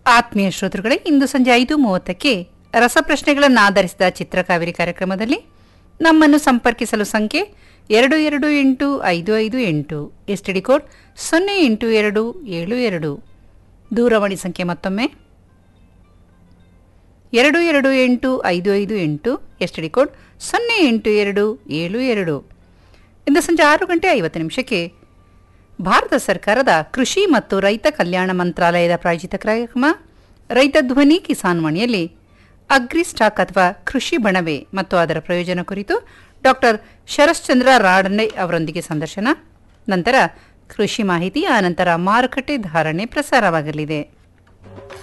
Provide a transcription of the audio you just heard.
ಆತ್ಮೀಯ ಶ್ರೋತೃಗಳೇ ಇಂದು ಸಂಜೆ ಐದು ಮೂವತ್ತಕ್ಕೆ ರಸಪ್ರಶ್ನೆಗಳನ್ನು ಆಧರಿಸಿದ ಚಿತ್ರಕಾವೇರಿ ಕಾರ್ಯಕ್ರಮದಲ್ಲಿ ನಮ್ಮನ್ನು ಸಂಪರ್ಕಿಸಲು ಸಂಖ್ಯೆ ಎರಡು ಎರಡು ಎಂಟು ಐದು ಐದು ಎಂಟು ಎಸ್ಟಿಡಿ ಕೋಡ್ ಸೊನ್ನೆ ಎಂಟು ಎರಡು ಏಳು ಎರಡು ದೂರವಾಣಿ ಸಂಖ್ಯೆ ಮತ್ತೊಮ್ಮೆ ಎರಡು ಎರಡು ಎಂಟು ಐದು ಐದು ಎಂಟು ಎಸ್ಟಿಡಿ ಕೋಡ್ ಸೊನ್ನೆ ಎಂಟು ಎರಡು ಏಳು ಎರಡು ಇಂದು ಸಂಜೆ ಆರು ಗಂಟೆ ಐವತ್ತು ನಿಮಿಷಕ್ಕೆ ಭಾರತ ಸರ್ಕಾರದ ಕೃಷಿ ಮತ್ತು ರೈತ ಕಲ್ಯಾಣ ಮಂತ್ರಾಲಯದ ಪ್ರಾಯೋಜಿತ ಕಾರ್ಯಕ್ರಮ ರೈತ ಧ್ವನಿ ಕಿಸಾನ್ ವಾಣಿಯಲ್ಲಿ ಅಗ್ರಿ ಸ್ಟಾಕ್ ಅಥವಾ ಕೃಷಿ ಬಣವೆ ಮತ್ತು ಅದರ ಪ್ರಯೋಜನ ಕುರಿತು ಡಾಕ್ಟರ್ ಶರಶ್ಚಂದ್ರ ರಾಡನೆ ಅವರೊಂದಿಗೆ ಸಂದರ್ಶನ ನಂತರ ಕೃಷಿ ಮಾಹಿತಿ ಆನಂತರ ಮಾರುಕಟ್ಟೆ ಧಾರಣೆ ಪ್ರಸಾರವಾಗಲಿದೆ